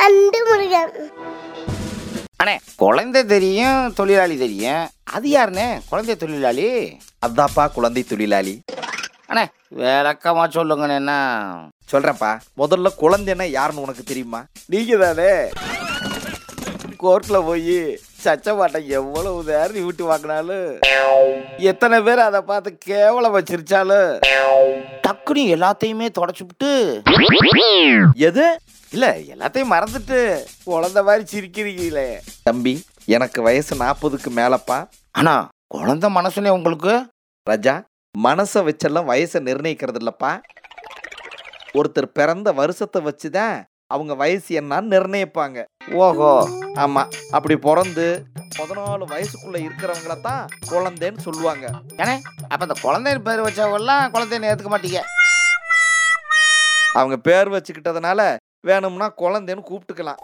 and Murugan அண்ணே குழந்தை தெரியும் தொழிலாளி தெரியும் அது யாருண்ணே குழந்தை தொழிலாளி அதாப்பா குழந்தை தொழிலாளி அண்ணே விளக்கமா சொல்லுங்கண்ணே என்ன சொல்றேன்ப்பா முதல்ல குழந்தைன்னா யாருன்னு உனக்கு தெரியுமா நீங்க தானே கோர்ட்ல போய் சச்சமாட்டை எவ்வளவு நேரம் விட்டு வாங்கினாலும் எத்தனை பேர் அதை பார்த்து கேவலம் வச்சிருச்சாலும் டக்குனு எல்லாத்தையுமே தொடச்சுப்புட்டு எது இல்ல எல்லாத்தையும் மறந்துட்டு குழந்தை மாதிரி சிரிக்கிறீங்களே தம்பி எனக்கு வயசு நாற்பதுக்கு மேலப்பா அண்ணா குழந்தை மனசுனே உங்களுக்கு ராஜா மனசை வச்செல்லாம் வயசை நிர்ணயிக்கிறது இல்லப்பா ஒருத்தர் பிறந்த வருஷத்தை வச்சுதான் அவங்க வயசு என்னன்னு நிர்ணயிப்பாங்க ஓஹோ ஆமா அப்படி பிறந்து பதினாலு வயசுக்குள்ள இருக்கிறவங்கள தான் குழந்தைன்னு சொல்லுவாங்க ஏனே அப்ப இந்த குழந்தைன்னு பேர் வச்சவங்கலாம் குழந்தைன்னு ஏத்துக்க மாட்டீங்க அவங்க பேர் வச்சுக்கிட்டதுனால வேணும்னா குழந்தைன்னு கூப்பிட்டுக்கலாம்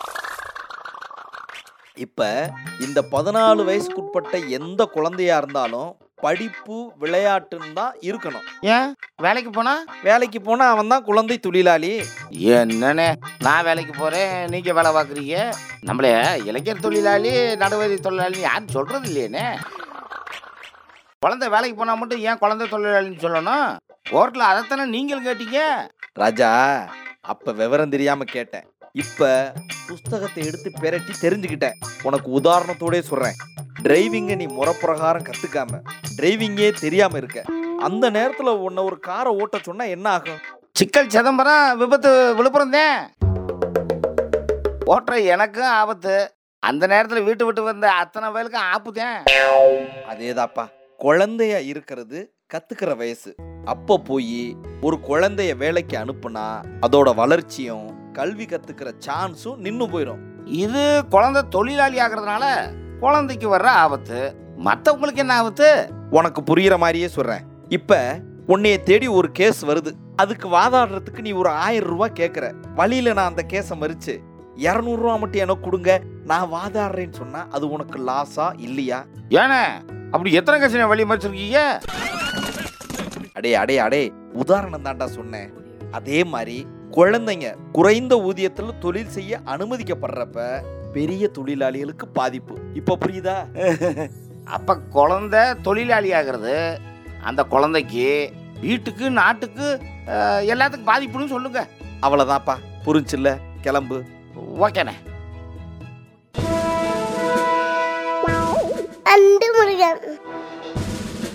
இப்ப இந்த பதினாலு வயசுக்குட்பட்ட எந்த குழந்தையா இருந்தாலும் படிப்பு விளையாட்டுன்னு தான் இருக்கணும் ஏன் வேலைக்கு போனா வேலைக்கு போனா அவன் தான் குழந்தை தொழிலாளி என்னண்ணே நான் வேலைக்கு போறேன் நீங்க வேலை பார்க்குறீங்க நம்மளே இளைஞர் தொழிலாளி நடுவரி தொழிலாளி யாரும் சொல்றது இல்லையேண்ணே குழந்தை வேலைக்கு போனா மட்டும் ஏன் குழந்தை தொழிலாளின்னு சொல்லணும் கோர்ட்ல அதைத்தானே நீங்களும் கேட்டீங்க ராஜா அப்ப விவரம் தெரியாம கேட்டேன் இப்ப புஸ்தகத்தை எடுத்து பெரட்டி தெரிஞ்சுக்கிட்டேன் உனக்கு உதாரணத்தோட சொல்றேன் டிரைவிங்கை நீ முறப்பிரகாரம் கத்துக்காம டிரைவிங்கே தெரியாம இருக்க அந்த நேரத்துல உன்னை ஒரு காரை ஓட்ட சொன்னா என்ன ஆகும் சிக்கல் சிதம்பரம் விபத்து விழுப்புரம் தான் ஓட்டுற எனக்கும் ஆபத்து அந்த நேரத்தில் வீட்டு விட்டு வந்த அத்தனை பேருக்கும் ஆப்புதேன் அதேதாப்பா குழந்தையா இருக்கிறது கத்துக்கிற வயசு அப்ப போய் ஒரு குழந்தைய வேலைக்கு அனுப்புனா அதோட வளர்ச்சியும் கல்வி கத்துக்கிற சான்ஸும் நின்னு போயிடும் இது குழந்தை தொழிலாளி ஆகிறதுனால குழந்தைக்கு வர்ற ஆபத்து மற்றவங்களுக்கு என்ன ஆபத்து உனக்கு புரியுற மாதிரியே சொல்றேன் இப்ப உன்னைய தேடி ஒரு கேஸ் வருது அதுக்கு வாதாடுறதுக்கு நீ ஒரு ஆயிரம் ரூபாய் கேட்குற வழியில நான் அந்த கேஸை மறிச்சு இரநூறுவா மட்டும் எனக்கு கொடுங்க நான் வாதாடுறேன்னு சொன்னா அது உனக்கு லாஸா இல்லையா ஏனே அப்படி எத்தனை கட்சி வழி மறைச்சிருக்கீங்க அடே அடே அடே உதாரணம் தான்டா சொன்னேன் அதே மாதிரி குழந்தைங்க குறைந்த ஊதியத்துல தொழில் செய்ய அனுமதிக்கப்படுறப்ப பெரிய தொழிலாளிகளுக்கு பாதிப்பு இப்ப புரியுதா அப்ப குழந்தை தொழிலாளி ஆகிறது அந்த குழந்தைக்கு வீட்டுக்கு நாட்டுக்கு அஹ், எல்லாத்துக்கும் பாதிப்புன்னு சொல்லுங்க அவ்வளவுதான்ப்பா புரிஞ்சுல்ல கிளம்பு ஓகேண்ணே அண்டு முருகன்